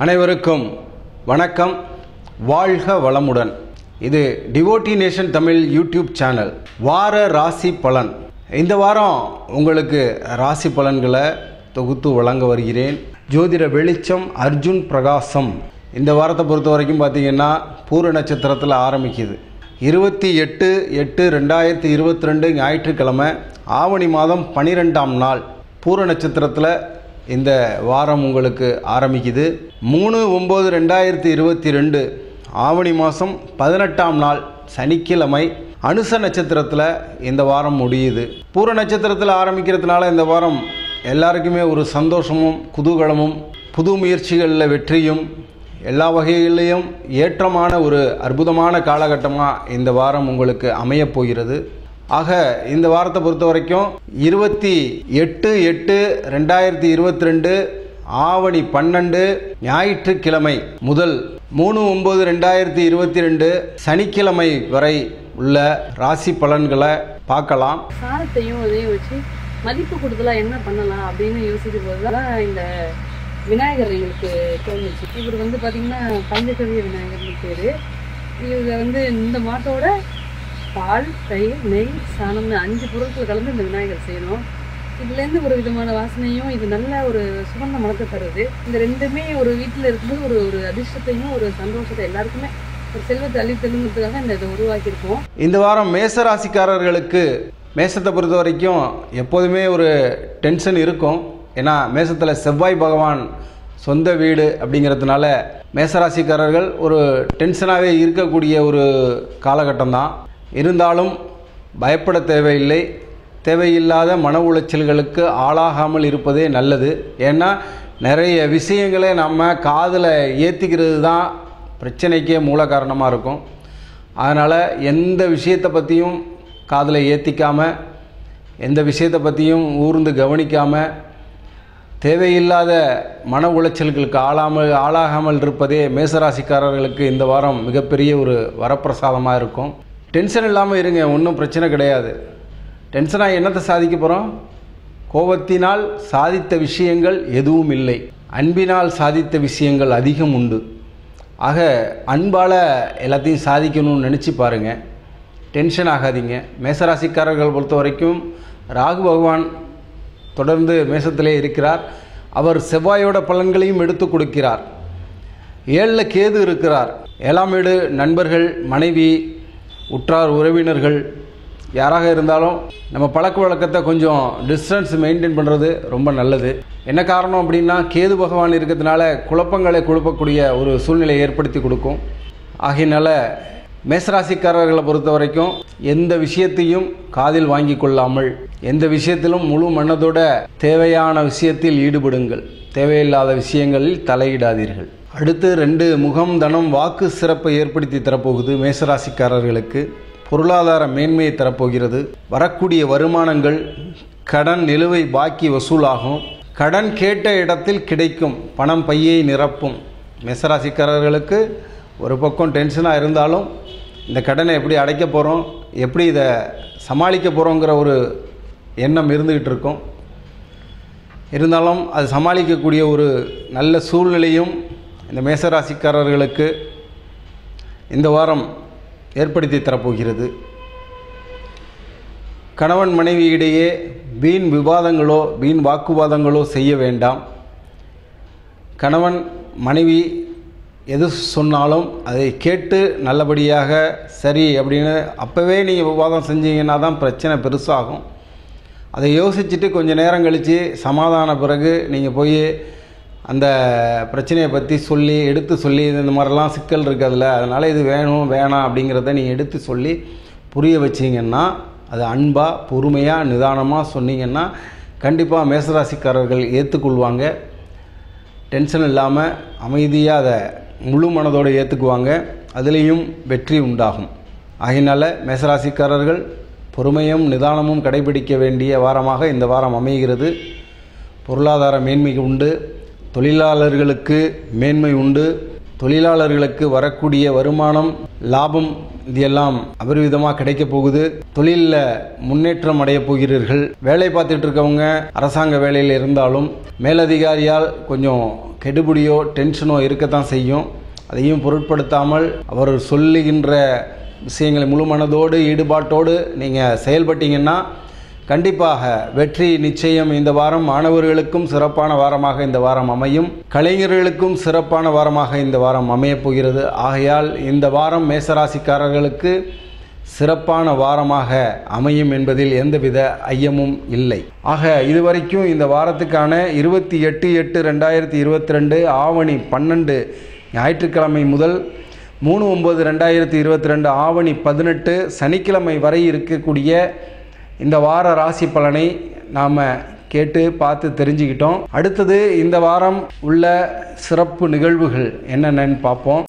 அனைவருக்கும் வணக்கம் வாழ்க வளமுடன் இது devotee nation Tamil YouTube channel வார ராசி பலன் இந்த வாரம் உங்களுக்கு ராசி பலன்களை தொகுத்து வழங்க வருகிறேன் ஜோதிட வெளிச்சம் அர்ஜுன் பிரகாசம் இந்த வாரத்தை பொறுத்த வரைக்கும் பார்த்தீங்கன்னா பூர நட்சத்திரத்தில் ஆரம்பிக்குது இருபத்தி எட்டு எட்டு ரெண்டாயிரத்தி இருபத்தி ரெண்டு ஞாயிற்றுக்கிழமை ஆவணி மாதம் பனிரெண்டாம் நாள் பூர நட்சத்திரத்தில் இந்த வாரம் உங்களுக்கு ஆரம்பிக்குது மூணு ஒம்பது ரெண்டாயிரத்தி இருபத்தி ரெண்டு ஆவணி மாதம் பதினெட்டாம் நாள் சனிக்கிழமை அனுச நட்சத்திரத்தில் இந்த வாரம் முடியுது பூர நட்சத்திரத்தில் ஆரம்பிக்கிறதுனால இந்த வாரம் எல்லாருக்குமே ஒரு சந்தோஷமும் குதூகலமும் புது முயற்சிகளில் வெற்றியும் எல்லா வகையிலையும் ஏற்றமான ஒரு அற்புதமான காலகட்டமாக இந்த வாரம் உங்களுக்கு அமையப் போகிறது ஆக இந்த வாரத்தை பொறுத்த வரைக்கும் இருபத்தி எட்டு எட்டு ரெண்டாயிரத்தி இருபத்தி ரெண்டு ஆவணி பன்னெண்டு ஞாயிற்றுக்கிழமை முதல் மூணு ஒம்பது ரெண்டாயிரத்தி இருபத்தி ரெண்டு சனிக்கிழமை வரை உள்ள ராசி பலன்களை பார்க்கலாம் சாரத்தையும் இதையும் வச்சு மதிப்பு கொடுத்தலாம் என்ன பண்ணலாம் அப்படின்னு யோசிக்கும் போது தான் இந்த விநாயகர் எங்களுக்கு தோணுச்சு இவர் வந்து பார்த்தீங்கன்னா பஞ்சகவிய விநாயகர்னு பேர் இதில் வந்து இந்த மாட்டோட பால் தயிர் நெய் சாணம்னு அஞ்சு பொருட்கள் கலந்து இந்த விநாயகர் செய்யணும் இதுலேருந்து ஒரு விதமான வாசனையும் இது நல்ல ஒரு சுகந்த மனத்தை தருது இந்த ரெண்டுமே ஒரு வீட்டில் இருக்கும்போது ஒரு ஒரு அதிர்ஷ்டத்தையும் ஒரு சந்தோஷத்தை எல்லாருக்குமே ஒரு செல்வத்தை அள்ளி தெலுங்குறதுக்காக இந்த இதை உருவாக்கியிருக்கோம் இந்த வாரம் மேச ராசிக்காரர்களுக்கு மேசத்தை பொறுத்த வரைக்கும் எப்போதுமே ஒரு டென்ஷன் இருக்கும் ஏன்னா மேசத்தில் செவ்வாய் பகவான் சொந்த வீடு அப்படிங்கிறதுனால மேசராசிக்காரர்கள் ஒரு டென்ஷனாகவே இருக்கக்கூடிய ஒரு காலகட்டம் தான் இருந்தாலும் பயப்பட தேவையில்லை தேவையில்லாத மன உளைச்சல்களுக்கு ஆளாகாமல் இருப்பதே நல்லது ஏன்னா நிறைய விஷயங்களை நம்ம காதில் ஏற்றிக்கிறது தான் பிரச்சனைக்கே மூல காரணமாக இருக்கும் அதனால் எந்த விஷயத்தை பற்றியும் காதில் ஏற்றிக்காமல் எந்த விஷயத்தை பற்றியும் ஊர்ந்து கவனிக்காமல் தேவையில்லாத மன உளைச்சல்களுக்கு ஆளாமல் ஆளாகாமல் இருப்பதே மேசராசிக்காரர்களுக்கு இந்த வாரம் மிகப்பெரிய ஒரு வரப்பிரசாதமாக இருக்கும் டென்ஷன் இல்லாமல் இருங்க ஒன்றும் பிரச்சனை கிடையாது டென்ஷனாக என்னத்தை சாதிக்க போகிறோம் கோபத்தினால் சாதித்த விஷயங்கள் எதுவும் இல்லை அன்பினால் சாதித்த விஷயங்கள் அதிகம் உண்டு ஆக அன்பால் எல்லாத்தையும் சாதிக்கணும்னு நினச்சி பாருங்கள் டென்ஷன் ஆகாதீங்க மேசராசிக்காரர்கள் பொறுத்த வரைக்கும் ராகு பகவான் தொடர்ந்து மேசத்திலே இருக்கிறார் அவர் செவ்வாயோட பலன்களையும் எடுத்து கொடுக்கிறார் ஏழில் கேது இருக்கிறார் ஏழாம் வீடு நண்பர்கள் மனைவி உற்றார் உறவினர்கள் யாராக இருந்தாலும் நம்ம பழக்க வழக்கத்தை கொஞ்சம் டிஸ்டன்ஸ் மெயின்டைன் பண்ணுறது ரொம்ப நல்லது என்ன காரணம் அப்படின்னா கேது பகவான் இருக்கிறதுனால குழப்பங்களை குழப்பக்கூடிய ஒரு சூழ்நிலையை ஏற்படுத்தி கொடுக்கும் ஆகையினால மேசராசிக்காரர்களை பொறுத்த வரைக்கும் எந்த விஷயத்தையும் காதில் வாங்கி கொள்ளாமல் எந்த விஷயத்திலும் முழு மனதோட தேவையான விஷயத்தில் ஈடுபடுங்கள் தேவையில்லாத விஷயங்களில் தலையிடாதீர்கள் அடுத்து ரெண்டு முகம் தனம் வாக்கு சிறப்பை ஏற்படுத்தி தரப்போகுது மேசராசிக்காரர்களுக்கு பொருளாதார மேன்மையை தரப்போகிறது வரக்கூடிய வருமானங்கள் கடன் நிலுவை பாக்கி வசூலாகும் கடன் கேட்ட இடத்தில் கிடைக்கும் பணம் பையை நிரப்பும் மேசராசிக்காரர்களுக்கு ஒரு பக்கம் டென்ஷனாக இருந்தாலும் இந்த கடனை எப்படி அடைக்க போகிறோம் எப்படி இதை சமாளிக்க போகிறோங்கிற ஒரு எண்ணம் இருந்துக்கிட்டு இருக்கும் இருந்தாலும் அது சமாளிக்கக்கூடிய ஒரு நல்ல சூழ்நிலையும் இந்த மேசராசிக்காரர்களுக்கு இந்த வாரம் ஏற்படுத்தி தரப்போகிறது கணவன் மனைவி இடையே வீண் விவாதங்களோ வீண் வாக்குவாதங்களோ செய்ய வேண்டாம் கணவன் மனைவி எது சொன்னாலும் அதை கேட்டு நல்லபடியாக சரி அப்படின்னு அப்போவே நீங்கள் விவாதம் செஞ்சீங்கன்னா தான் பிரச்சனை பெருசாகும் அதை யோசிச்சுட்டு கொஞ்சம் நேரம் கழித்து சமாதான பிறகு நீங்கள் போய் அந்த பிரச்சனையை பற்றி சொல்லி எடுத்து சொல்லி இந்த மாதிரிலாம் சிக்கல் இருக்குது அதில் அதனால் இது வேணும் வேணாம் அப்படிங்கிறத நீங்கள் எடுத்து சொல்லி புரிய வச்சிங்கன்னா அது அன்பாக பொறுமையாக நிதானமாக சொன்னீங்கன்னா கண்டிப்பாக மேசராசிக்காரர்கள் ஏற்றுக்கொள்வாங்க டென்ஷன் இல்லாமல் அமைதியாக அதை முழு மனதோடு ஏற்றுக்குவாங்க அதுலேயும் வெற்றி உண்டாகும் ஆகையினால மேசராசிக்காரர்கள் பொறுமையும் நிதானமும் கடைபிடிக்க வேண்டிய வாரமாக இந்த வாரம் அமைகிறது பொருளாதார மேன்மை உண்டு தொழிலாளர்களுக்கு மேன்மை உண்டு தொழிலாளர்களுக்கு வரக்கூடிய வருமானம் லாபம் இது எல்லாம் அபரிவிதமாக கிடைக்க போகுது தொழிலில் முன்னேற்றம் அடைய போகிறீர்கள் வேலை பார்த்துட்டு இருக்கவங்க அரசாங்க வேலையில் இருந்தாலும் மேலதிகாரியால் கொஞ்சம் கெடுபிடியோ டென்ஷனோ இருக்கத்தான் செய்யும் அதையும் பொருட்படுத்தாமல் அவர் சொல்லுகின்ற விஷயங்களை முழு மனதோடு ஈடுபாட்டோடு நீங்கள் செயல்பட்டீங்கன்னா கண்டிப்பாக வெற்றி நிச்சயம் இந்த வாரம் மாணவர்களுக்கும் சிறப்பான வாரமாக இந்த வாரம் அமையும் கலைஞர்களுக்கும் சிறப்பான வாரமாக இந்த வாரம் அமையப் போகிறது ஆகையால் இந்த வாரம் மேசராசிக்காரர்களுக்கு சிறப்பான வாரமாக அமையும் என்பதில் எந்தவித ஐயமும் இல்லை ஆக இதுவரைக்கும் இந்த வாரத்துக்கான இருபத்தி எட்டு எட்டு ரெண்டாயிரத்தி இருபத்தி ரெண்டு ஆவணி பன்னெண்டு ஞாயிற்றுக்கிழமை முதல் மூணு ஒம்பது ரெண்டாயிரத்தி இருபத்தி ரெண்டு ஆவணி பதினெட்டு சனிக்கிழமை வரை இருக்கக்கூடிய இந்த வார ராசி பலனை நாம் கேட்டு பார்த்து தெரிஞ்சுக்கிட்டோம் அடுத்தது இந்த வாரம் உள்ள சிறப்பு நிகழ்வுகள் என்னென்னு பார்ப்போம்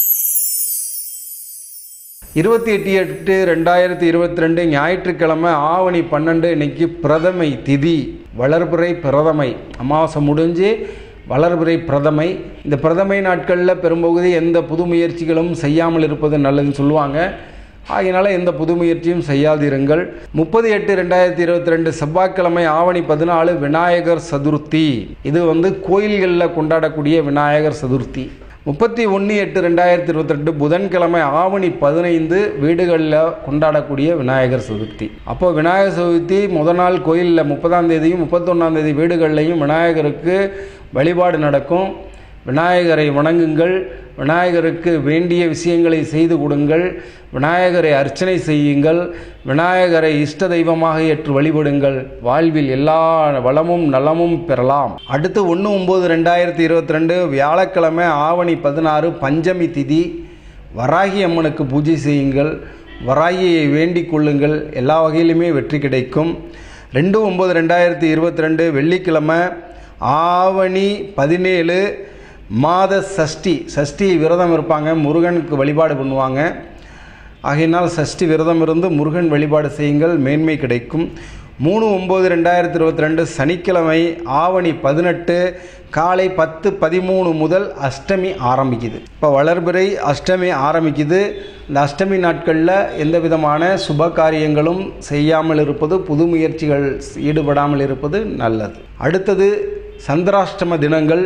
இருபத்தி எட்டு எட்டு ரெண்டாயிரத்தி இருபத்தி ரெண்டு ஞாயிற்றுக்கிழமை ஆவணி பன்னெண்டு இன்னைக்கு பிரதமை திதி வளர்பிறை பிரதமை அமாவாசை முடிஞ்சு வளர்பிறை பிரதமை இந்த பிரதமை நாட்களில் பெரும்பகுதி எந்த புது முயற்சிகளும் செய்யாமல் இருப்பது நல்லதுன்னு சொல்லுவாங்க ஆகையினால எந்த புது முயற்சியும் செய்யாதிருங்கள் முப்பது எட்டு ரெண்டாயிரத்தி இருபத்தி ரெண்டு செவ்வாய்க்கிழமை ஆவணி பதினாலு விநாயகர் சதுர்த்தி இது வந்து கோயில்களில் கொண்டாடக்கூடிய விநாயகர் சதுர்த்தி முப்பத்தி ஒன்று எட்டு ரெண்டாயிரத்தி இருபத்தி ரெண்டு புதன்கிழமை ஆவணி பதினைந்து வீடுகளில் கொண்டாடக்கூடிய விநாயகர் சதுர்த்தி அப்போ விநாயகர் சதுர்த்தி முத நாள் கோயிலில் முப்பதாம் தேதியும் முப்பத்தொன்னாம் தேதி வீடுகள்லையும் விநாயகருக்கு வழிபாடு நடக்கும் விநாயகரை வணங்குங்கள் விநாயகருக்கு வேண்டிய விஷயங்களை செய்து கொடுங்கள் விநாயகரை அர்ச்சனை செய்யுங்கள் விநாயகரை இஷ்ட தெய்வமாக ஏற்று வழிபடுங்கள் வாழ்வில் எல்லா வளமும் நலமும் பெறலாம் அடுத்து ஒன்று ஒம்பது ரெண்டாயிரத்தி இருபத்தி ரெண்டு வியாழக்கிழமை ஆவணி பதினாறு பஞ்சமி திதி வராகி அம்மனுக்கு பூஜை செய்யுங்கள் வராகியை வேண்டிக் கொள்ளுங்கள் எல்லா வகையிலுமே வெற்றி கிடைக்கும் ரெண்டு ஒம்பது ரெண்டாயிரத்தி இருபத்தி ரெண்டு வெள்ளிக்கிழமை ஆவணி பதினேழு மாத சஷ்டி சஷ்டி விரதம் இருப்பாங்க முருகனுக்கு வழிபாடு பண்ணுவாங்க ஆகையினால் சஷ்டி விரதம் இருந்து முருகன் வழிபாடு செய்யுங்கள் மேன்மை கிடைக்கும் மூணு ஒம்பது ரெண்டாயிரத்தி இருபத்தி ரெண்டு சனிக்கிழமை ஆவணி பதினெட்டு காலை பத்து பதிமூணு முதல் அஷ்டமி ஆரம்பிக்குது இப்போ வளர்பிறை அஷ்டமி ஆரம்பிக்குது இந்த அஷ்டமி நாட்களில் எந்த விதமான சுப காரியங்களும் செய்யாமல் இருப்பது புது முயற்சிகள் ஈடுபடாமல் இருப்பது நல்லது அடுத்தது சந்திராஷ்டம தினங்கள்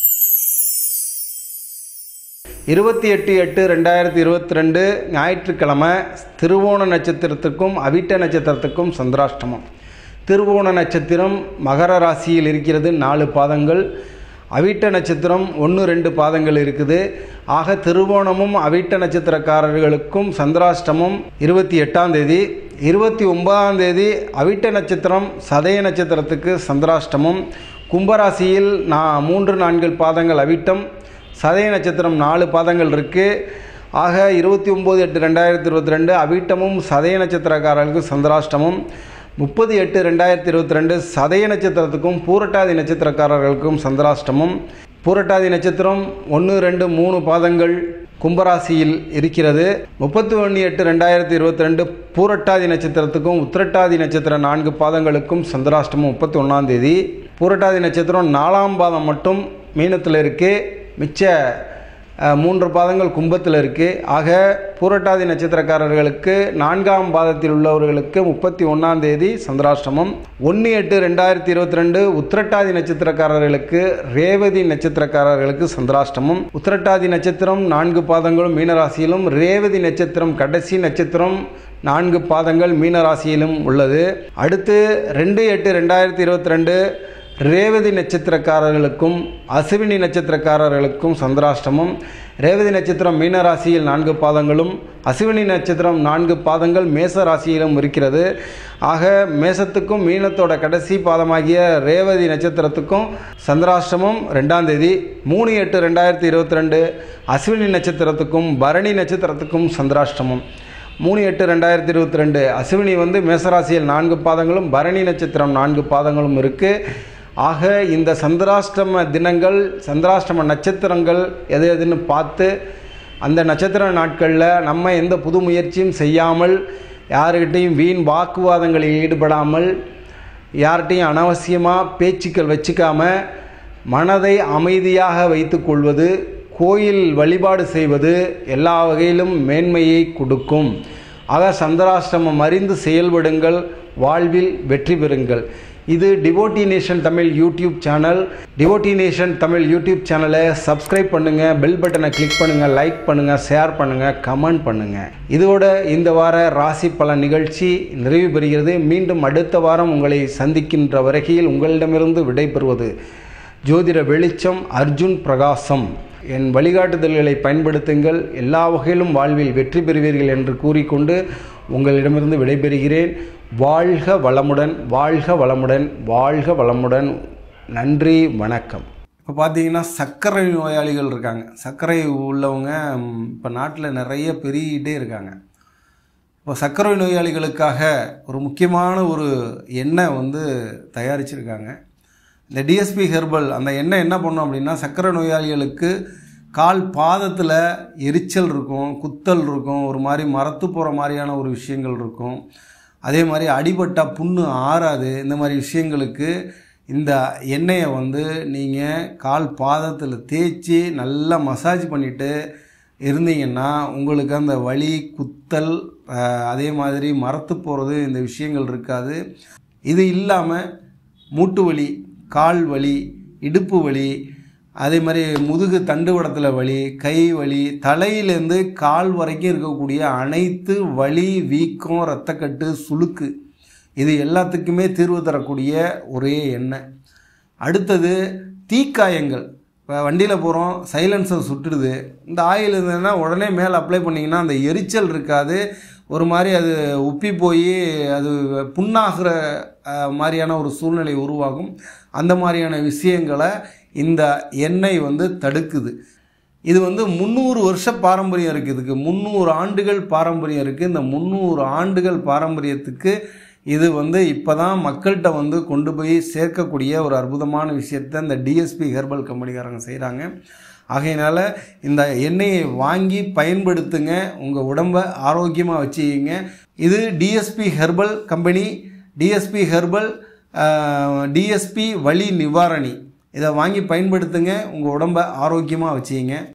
இருபத்தி எட்டு எட்டு ரெண்டாயிரத்தி இருபத்தி ரெண்டு ஞாயிற்றுக்கிழமை திருவோண நட்சத்திரத்துக்கும் அவிட்ட நட்சத்திரத்துக்கும் சந்திராஷ்டமம் திருவோண நட்சத்திரம் மகர ராசியில் இருக்கிறது நாலு பாதங்கள் அவிட்ட நட்சத்திரம் ஒன்று ரெண்டு பாதங்கள் இருக்குது ஆக திருவோணமும் அவிட்ட நட்சத்திரக்காரர்களுக்கும் சந்திராஷ்டமம் இருபத்தி எட்டாம் தேதி இருபத்தி ஒன்பதாம் தேதி அவிட்ட நட்சத்திரம் சதய நட்சத்திரத்துக்கு சந்திராஷ்டமம் கும்பராசியில் நான் மூன்று நான்கு பாதங்கள் அவிட்டம் சதய நட்சத்திரம் நாலு பாதங்கள் இருக்குது ஆக இருபத்தி ஒம்பது எட்டு ரெண்டாயிரத்தி இருபத்தி ரெண்டு அவிட்டமும் சதய நட்சத்திரக்காரர்களுக்கு சந்திராஷ்டமம் முப்பது எட்டு ரெண்டாயிரத்தி இருபத்தி ரெண்டு சதய நட்சத்திரத்துக்கும் பூரட்டாதி நட்சத்திரக்காரர்களுக்கும் சந்திராஷ்டமம் பூரட்டாதி நட்சத்திரம் ஒன்று ரெண்டு மூணு பாதங்கள் கும்பராசியில் இருக்கிறது முப்பத்தி ஒன்று எட்டு ரெண்டாயிரத்தி இருபத்தி ரெண்டு பூரட்டாதி நட்சத்திரத்துக்கும் உத்திரட்டாதி நட்சத்திர நான்கு பாதங்களுக்கும் சந்திராஷ்டமம் முப்பத்தி ஒன்றாம் தேதி பூரட்டாதி நட்சத்திரம் நாலாம் பாதம் மட்டும் மீனத்தில் இருக்குது மிச்ச மூன்று பாதங்கள் கும்பத்தில் இருக்குது ஆக பூரட்டாதி நட்சத்திரக்காரர்களுக்கு நான்காம் பாதத்தில் உள்ளவர்களுக்கு முப்பத்தி ஒன்றாம் தேதி சந்திராஷ்டமம் ஒன்று எட்டு ரெண்டாயிரத்தி இருபத்தி ரெண்டு உத்திரட்டாதி நட்சத்திரக்காரர்களுக்கு ரேவதி நட்சத்திரக்காரர்களுக்கு சந்திராஷ்டமம் உத்திரட்டாதி நட்சத்திரம் நான்கு பாதங்களும் மீனராசியிலும் ரேவதி நட்சத்திரம் கடைசி நட்சத்திரம் நான்கு பாதங்கள் மீனராசியிலும் உள்ளது அடுத்து ரெண்டு எட்டு ரெண்டாயிரத்தி இருபத்தி ரெண்டு ரேவதி நட்சத்திரக்காரர்களுக்கும் அசுவினி நட்சத்திரக்காரர்களுக்கும் சந்திராஷ்டமம் ரேவதி நட்சத்திரம் மீன ராசியில் நான்கு பாதங்களும் அசுவினி நட்சத்திரம் நான்கு பாதங்கள் மேச ராசியிலும் இருக்கிறது ஆக மேசத்துக்கும் மீனத்தோட கடைசி பாதமாகிய ரேவதி நட்சத்திரத்துக்கும் சந்திராஷ்டமம் ரெண்டாம் தேதி மூணு எட்டு ரெண்டாயிரத்தி இருபத்தி ரெண்டு அஸ்வினி நட்சத்திரத்துக்கும் பரணி நட்சத்திரத்துக்கும் சந்திராஷ்டமம் மூணு எட்டு ரெண்டாயிரத்தி இருபத்தி ரெண்டு அசுவினி வந்து மேசராசியில் நான்கு பாதங்களும் பரணி நட்சத்திரம் நான்கு பாதங்களும் இருக்குது ஆக இந்த சந்திராஷ்டம தினங்கள் சந்திராஷ்டம நட்சத்திரங்கள் எது எதுன்னு பார்த்து அந்த நட்சத்திர நாட்களில் நம்ம எந்த புது முயற்சியும் செய்யாமல் யாருக்கிட்டையும் வீண் வாக்குவாதங்களில் ஈடுபடாமல் யார்கிட்டையும் அனாவசியமாக பேச்சுக்கள் வச்சுக்காம மனதை அமைதியாக வைத்துக்கொள்வது கோயில் வழிபாடு செய்வது எல்லா வகையிலும் மேன்மையை கொடுக்கும் ஆக சந்திராஷ்டமம் அறிந்து செயல்படுங்கள் வாழ்வில் வெற்றி பெறுங்கள் இது devotee nation Tamil YouTube channel devotee nation Tamil YouTube சேனலை சப்ஸ்கிரைப் பண்ணுங்கள் பெல் பட்டனை கிளிக் பண்ணுங்கள் லைக் பண்ணுங்கள் ஷேர் பண்ணுங்கள் கமெண்ட் பண்ணுங்கள் இதோட இந்த வார ராசி பலன் நிகழ்ச்சி நிறைவு பெறுகிறது மீண்டும் அடுத்த வாரம் உங்களை சந்திக்கின்ற வரையில் உங்களிடமிருந்து விடைபெறுவது ஜோதிட வெளிச்சம் அர்ஜுன் பிரகாசம் என் வழிகாட்டுதல்களை பயன்படுத்துங்கள் எல்லா வகையிலும் வாழ்வில் வெற்றி பெறுவீர்கள் என்று கூறிக்கொண்டு உங்களிடமிருந்து விடைபெறுகிறேன் வாழ்க வளமுடன் வாழ்க வளமுடன் வாழ்க வளமுடன் நன்றி வணக்கம் இப்போ பார்த்தீங்கன்னா சர்க்கரை நோயாளிகள் இருக்காங்க சர்க்கரை உள்ளவங்க இப்போ நாட்டில் நிறைய பெருகிட்டே இருக்காங்க இப்போ சர்க்கரை நோயாளிகளுக்காக ஒரு முக்கியமான ஒரு எண்ணெய் வந்து தயாரிச்சிருக்காங்க இந்த டிஎஸ்பி ஹெர்பல் அந்த எண்ணெய் என்ன பண்ணும் அப்படின்னா சர்க்கரை நோயாளிகளுக்கு கால் பாதத்தில் எரிச்சல் இருக்கும் குத்தல் இருக்கும் ஒரு மாதிரி மரத்து போகிற மாதிரியான ஒரு விஷயங்கள் இருக்கும் அதே மாதிரி அடிபட்டா புண்ணு ஆறாது இந்த மாதிரி விஷயங்களுக்கு இந்த எண்ணெயை வந்து நீங்கள் கால் பாதத்தில் தேய்ச்சி நல்லா மசாஜ் பண்ணிவிட்டு இருந்தீங்கன்னா உங்களுக்கு அந்த வலி குத்தல் அஹ், அதே மாதிரி மரத்து போகிறது இந்த விஷயங்கள் இருக்காது இது இல்லாமல் மூட்டு வலி கால் வலி இடுப்பு வலி அதே மாதிரி முதுகு தண்டுவடத்தில் வலி கை வலி தலையிலேருந்து கால் வரைக்கும் இருக்கக்கூடிய அனைத்து வலி வீக்கம் இரத்தக்கட்டு சுளுக்கு இது எல்லாத்துக்குமே தீர்வு தரக்கூடிய ஒரே எண்ணெய் அடுத்தது தீக்காயங்கள் இப்போ வண்டியில் போகிறோம் சைலன்சர் சுட்டுடுது இந்த ஆயில் இருந்ததுன்னா உடனே மேலே அப்ளை பண்ணிங்கன்னா அந்த எரிச்சல் இருக்காது ஒரு மாதிரி அது உப்பி போய் அது புண்ணாகிற அஹ், மாதிரியான ஒரு சூழ்நிலை உருவாகும் அந்த மாதிரியான விஷயங்களை இந்த எண்ணெய் வந்து தடுக்குது இது வந்து முந்நூறு வருஷ பாரம்பரியம் இருக்குது இதுக்கு முந்நூறு ஆண்டுகள் பாரம்பரியம் இருக்குது இந்த முந்நூறு ஆண்டுகள் பாரம்பரியத்துக்கு இது வந்து இப்போ தான் மக்கள்கிட்ட வந்து கொண்டு போய் சேர்க்கக்கூடிய ஒரு அற்புதமான விஷயத்தை இந்த டிஎஸ்பி ஹெர்பல் கம்பெனிக்காரங்க செய்கிறாங்க ஆகையினால இந்த எண்ணெயை வாங்கி பயன்படுத்துங்க உங்கள் உடம்பை ஆரோக்கியமாக வச்சுக்கிங்க இது DSP herbal company DSP herbal DSP வலி நிவாரணி இதை வாங்கி பயன்படுத்துங்க உங்கள் உடம்பை ஆரோக்கியமாக வச்சுக்கிங்க